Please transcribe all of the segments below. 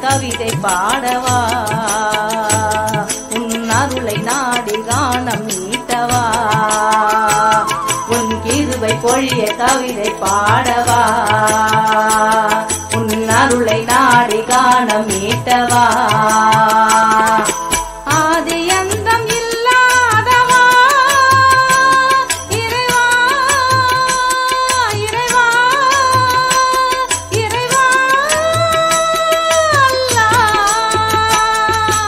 கவிதை பாடவா உன் அருளை நாடி காணம் நீட்டவா உன் கிருபை பொழிய கவிதை பாடவா உன் அருளை நாடி காணம் மீட்டவா ஆதி அந்தம் இல்லாதவா இறைவா இறைவா இறைவா அல்லாஹ்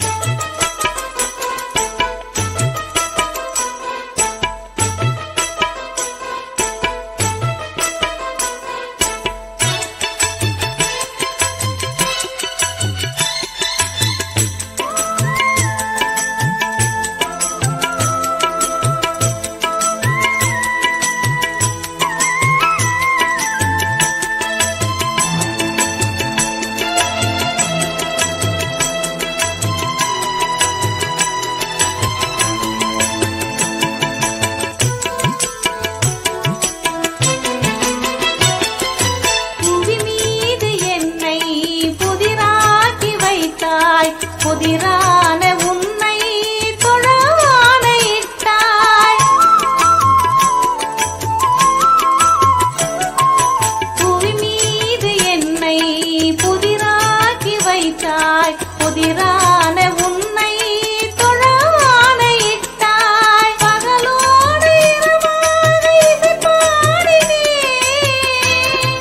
புவி மீது என்னை புதிராக்கி வைத்தாய் புதிரான உன்னை தொழானையிட்டாய் புவி மீது என்னை புதிராக்கி வைத்தாய் புதிரான உன்னை தொழானையிட்டாய் பகலோடு இரவாக இசை பாடினேன்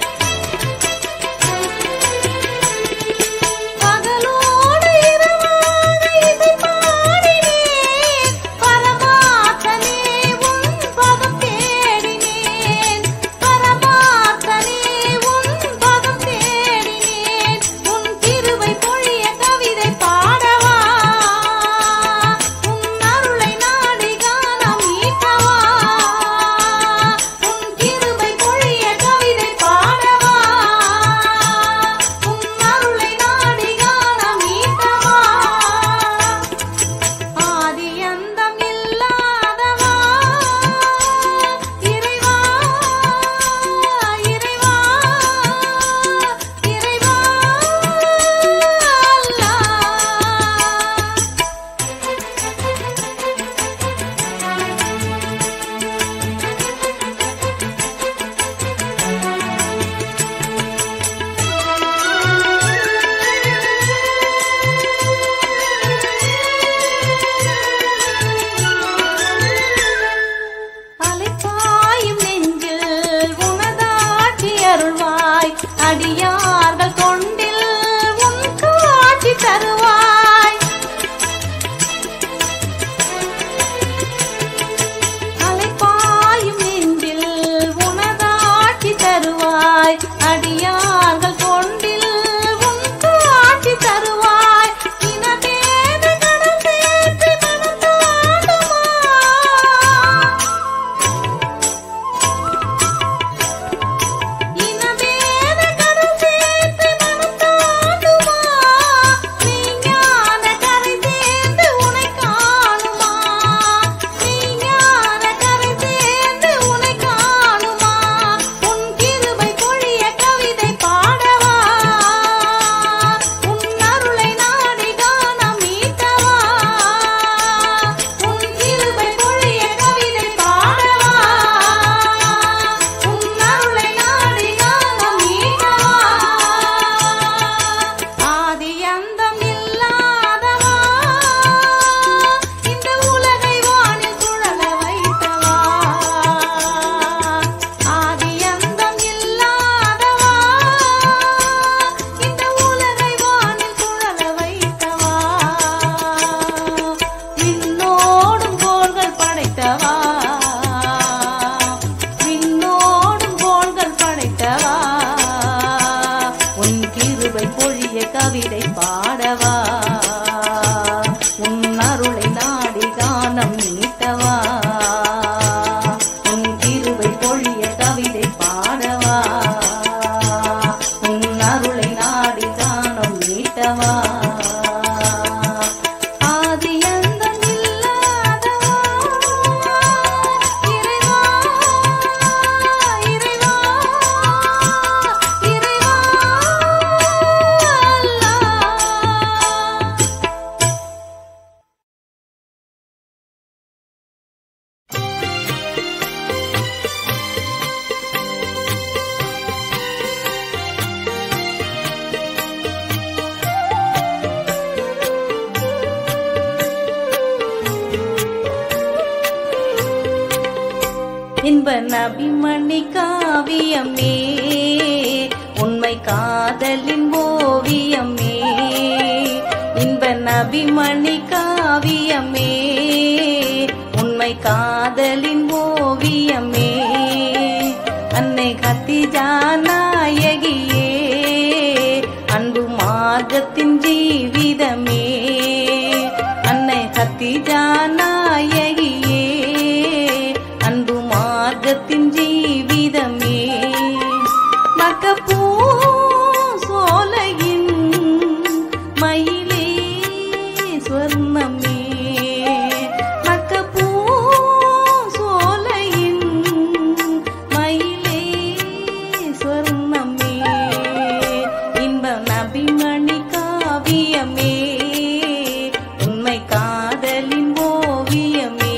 பகலோடு இரவாக இசை பாடினேன் பரமாத்தனே உன் பதம் தேடினேன் பரமாத்தனே உன் பதம் தேடினேன் உன் கிருபை பொழிய கவிதை பாடவா உன் அருளை நாடி காணம் ஈட்டவா உன் கிருபை பொழிய கவிதை பாடவா உன் அருளை நாடி காணம் ஈட்டவா ஆதி அந்தம் இல்லாதவா இறைவா இறைவா இறைவா அல்லாஹ் அலைப்பாயும் நெஞ்சில் உனதாட்சி அருள்வாய் அடியார்கள் கொண்டில் உன் காட்சி தருவாய் அலைப்பாயும் நெஞ்சில் உனதாட்சி தருவாய் அடியார்கள் கொண்டில் உன் காட்சி தருவாய் இனதேன கடல் சேர்த்து மனம் தாண்டுமா இனவேத கடல் சேர்த்து மனம் தாண்டுமா மெய்ஞான கரை சேர்ந்து உனை காணுமா மெய்ஞான கரை சேர்ந்து உனை காணுமா உன் கிருபை பொழிய கவிதை பாடவா உன் அருளை நாடி காணம் மீட்டவா உன் கிருபை பொழிய கவிதை பாடவா உன் அருளை நாடி காணம் மீட்டவா ஆதி அந்தம் இல்லாதவா இந்த உலகை வானில் சுழல வைத்தவா ஆதி அந்தம் இல்லாதவா இந்த உலகை வானில் சுழல வைத்தவா விண்ணோடும் கோள்கள் படைத்தவா விண்ணோடும் கோள்கள் படைத்தவா உன் கிருபை பொழிய கவிதை பாடவா உன் அருளை நாடி காணம் நீட்டவா உன் கிருபை பொழிய கவிதை பாடவா உன் அருளை நாடி காணம் நீட்டவா ஆதி அந்தம் இல்லாதவா இறைவா இறைவா இறைவா நபிமணி காவியமே உண்மை காதலின் ஓவியமே இன்ப நபிமணி காவியமே உண்மை காதலின் ஓவியமே அன்னை கத்திஜா நாயகியே அன்பு மார்க்கத்தின் ஜீவிதமே அன்னை கத்திஜா நாயகியே அன்பு மார்க்கத்தின் ஜீவிதமே மக்கப்பூ சோலையின் மயிலே ஸ்வர்ணமே மக்கப்பூ சோலையின் மயிலே ஸ்வர்ணமே இன்ப நபிமணி காவியமே உண்மை காதலின் ஓவியமே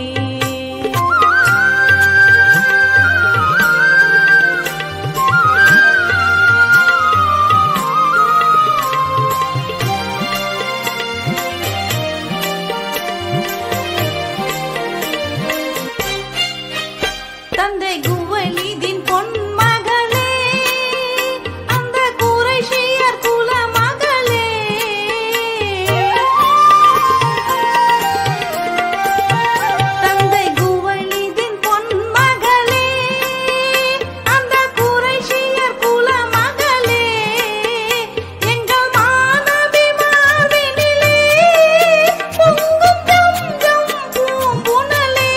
தந்தை குவலிதின் பொன்மகளே அந்த குறைஷியர் குல மகளே தந்தை குவலிதின் பொன்மகளே அந்த குறைஷியர் குல மகளே எங்கள் மாணவி மாவினிலே பொங்கும் ஜம் பூம்புணலே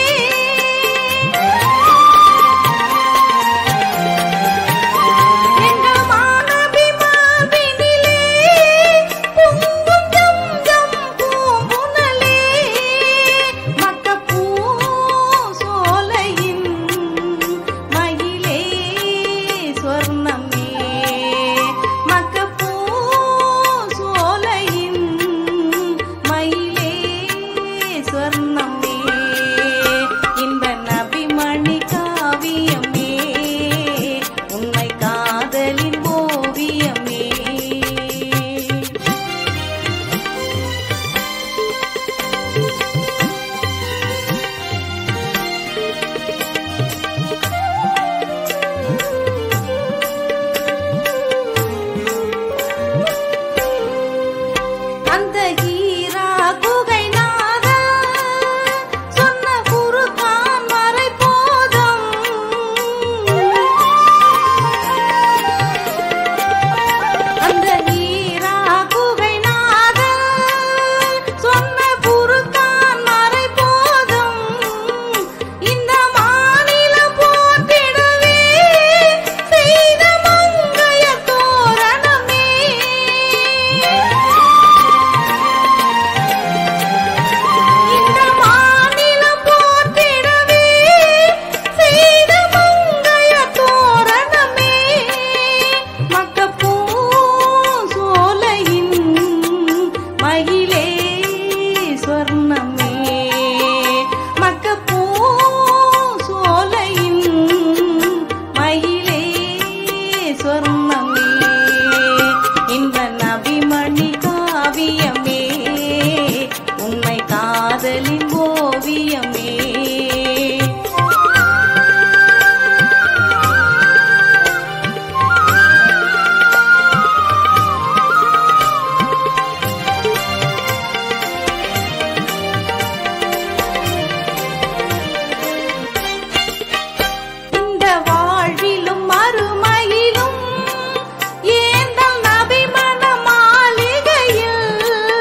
எங்கள் மாணவி மாவினிலே பொங்கும் ஜம் ஜம் பூம்புணலே மக்கப்பூ சோலையின் மயிலே ஸ்வர்ணமே மக்கப்பூ சோலையின் மயிலே ஸ்வர்ணமே இன்ப நபிமணி காவியமே உண்மை காதலின் ஓவியமே அந்த ஹீரா குகை நாதா சொன்ன குருகான் மறை போதும் அந்த ஹீரா குகை நாதா சொன்ன குருகான் மறை போதும் இந்த மாநிலம் போற்றிடவே செய்த மங்கைய தோரணமே இந்த மாநிலம் போற்றிடவே செய்த மங்கைய தோரணமே மக்கப்பூ சோலையின் மயிலே ஸ்வர்ணமே மக்கப்பூ சோலையின் மயிலே ஸ்வர்ணமே இன்ப நபிமணி காவியமே உண்மை காதலின் ஓவியமே இந்த வாழ்விலும் மறுமையிலும் ஏந்தல் நபிமண மாளிகையில்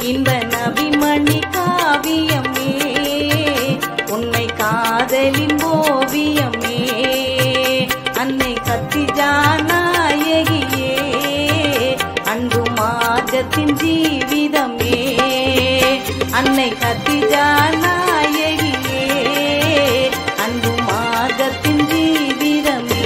இன்ப நபிமணி காவியமே உன்னை காதலின் ஓவியமே அன்னை கத்திஜா நாயகியே அன்பு மார்க்கத்தின் ஜீவிதமே அன்னை கத்திஜா நாயகியே அன்பு மார்க்கத்தின் ஜீவிதமே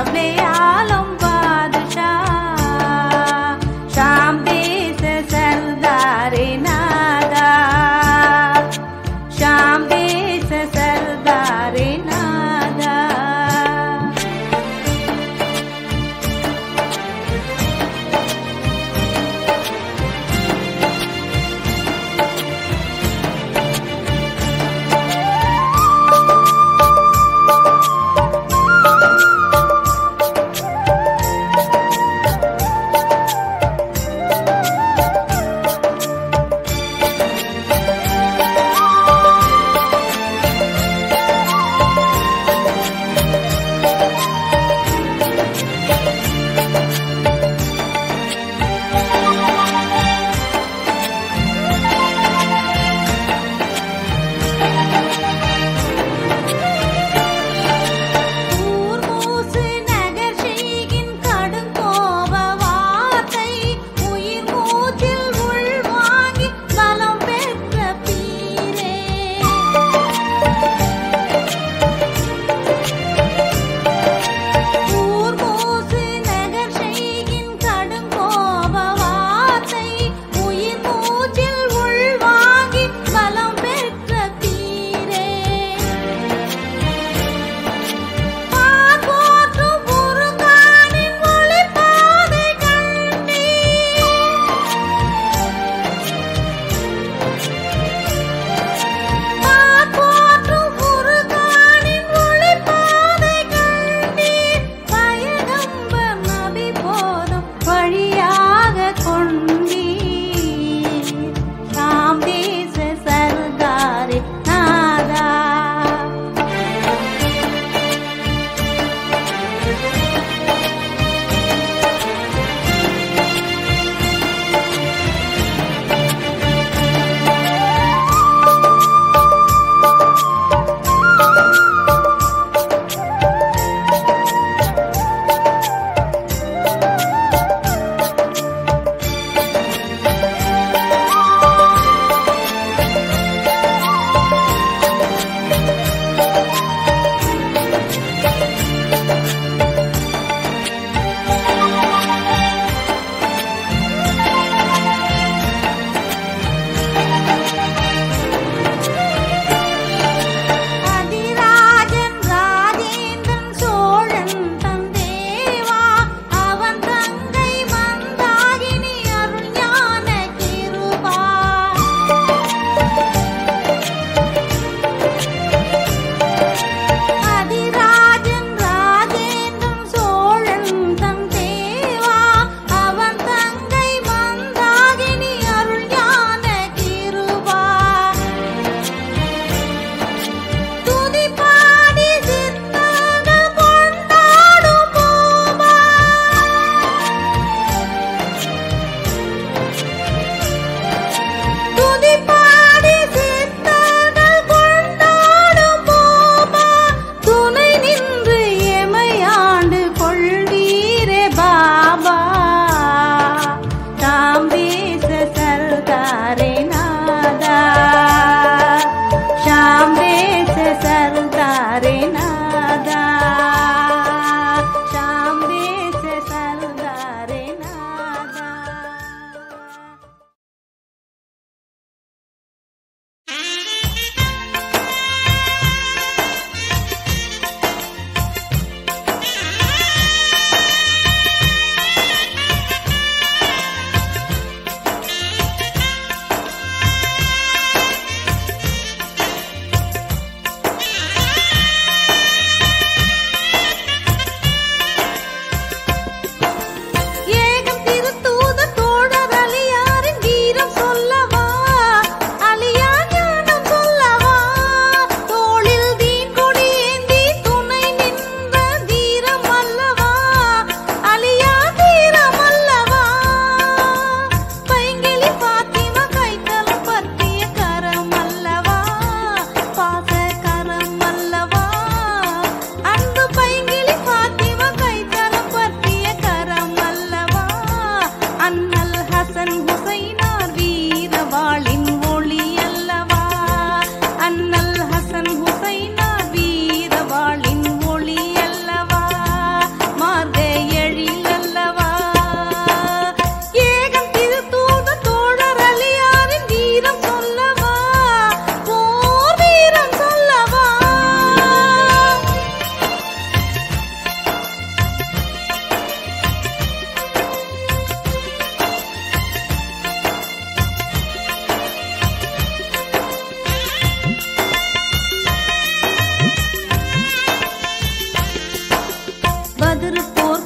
सबले आलम बादशाह शाम देश सरदारे नादा शाम देश सरदारे नादा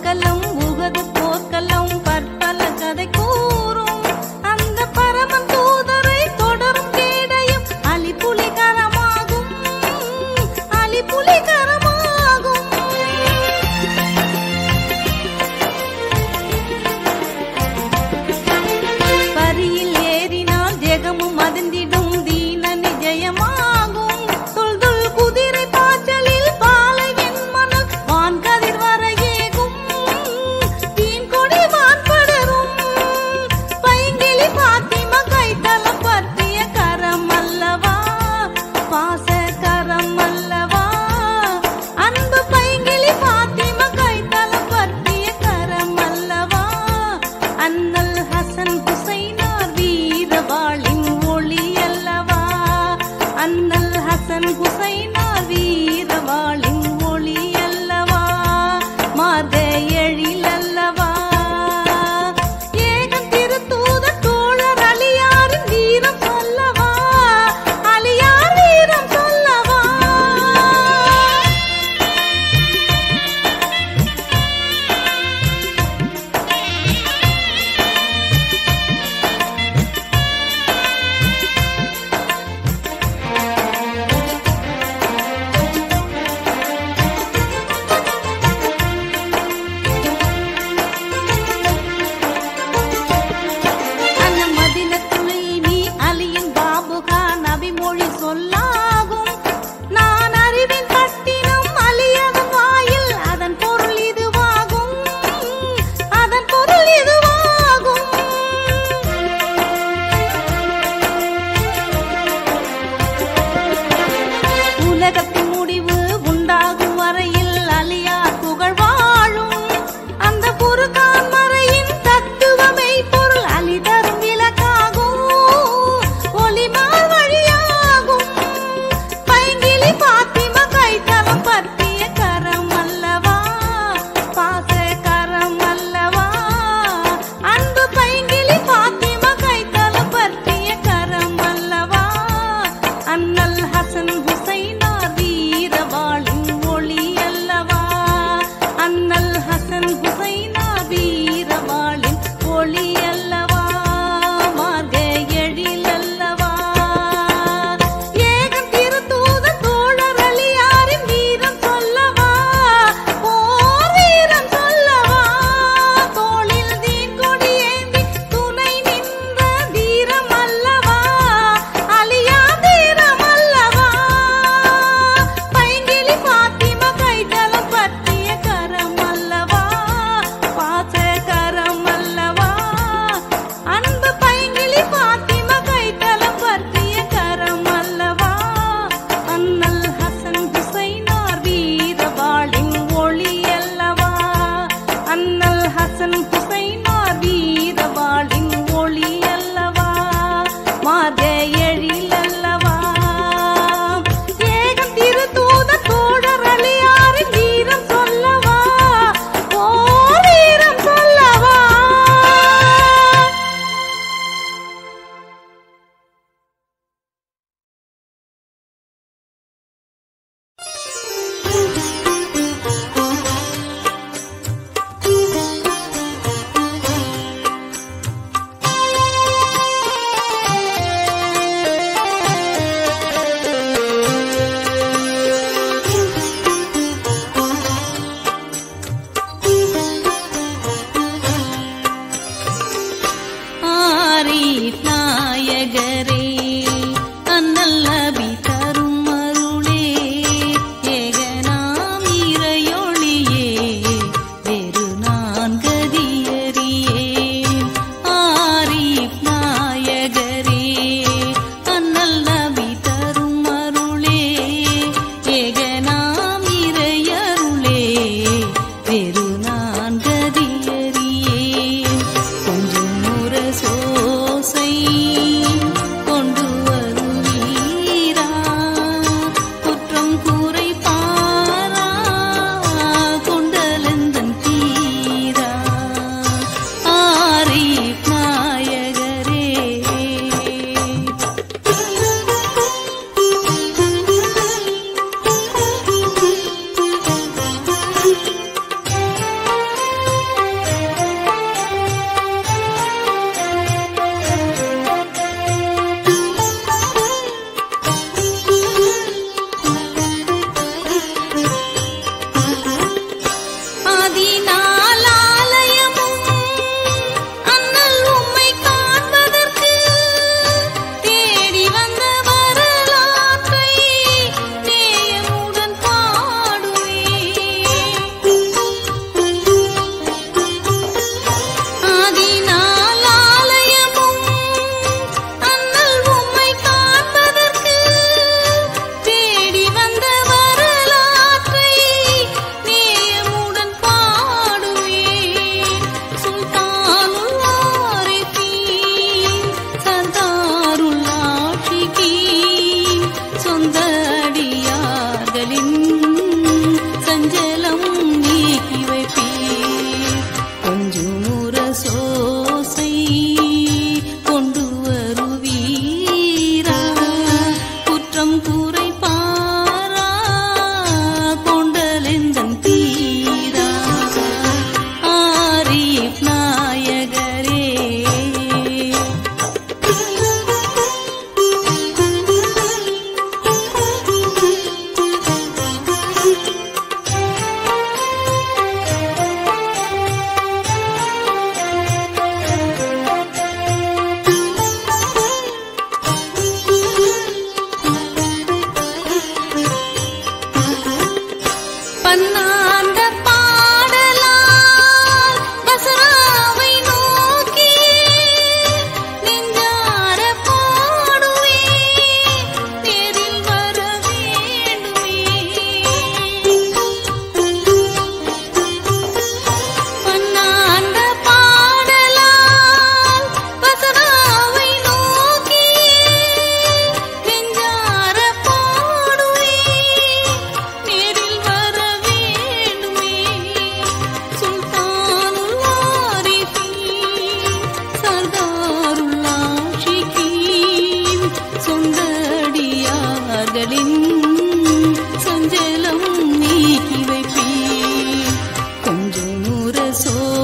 போர்க்களம் உகது போர்க்களம் பற்பல கதை கூறும் அந்த பரமன் தூதரை தொடரும் கேடையும் அலிப்புலி கரமாகும் அலிப்புலி கரமாகும் பரியில் ஏறினால் ஜெகமும் அதிர்ந்திடும் தீன நிஜயமாகும் துள் துள் குதிரை பாய்ச்சலில் பாலை வெண்மணல் வான்கதிர் வரையேகும் தீன் கொடி வான்படரும் பைங்கிளி பாத்திமா கைத்தலம் பற்றிய கரம் அல்லவா பாச கரம் அல்லவா அன்பு பைங்கிளி பாத்திமா கைத்தலம் பற்றிய கரம் அல்லவா அண்ணல் ஹசன் ஹுசைனார் வீரவாளின் ஒளி அல்லவா அண்ணல் ஹசன் ஹுசைனார் வீரவாளின் ஒளி அல்லவா மார்க எழில் அல்லவா ஏகன் திருத்தூத தோழர் அலியாரின் வீரம் சொல்லவா அலியார் வீரம் சொல்லவா சூ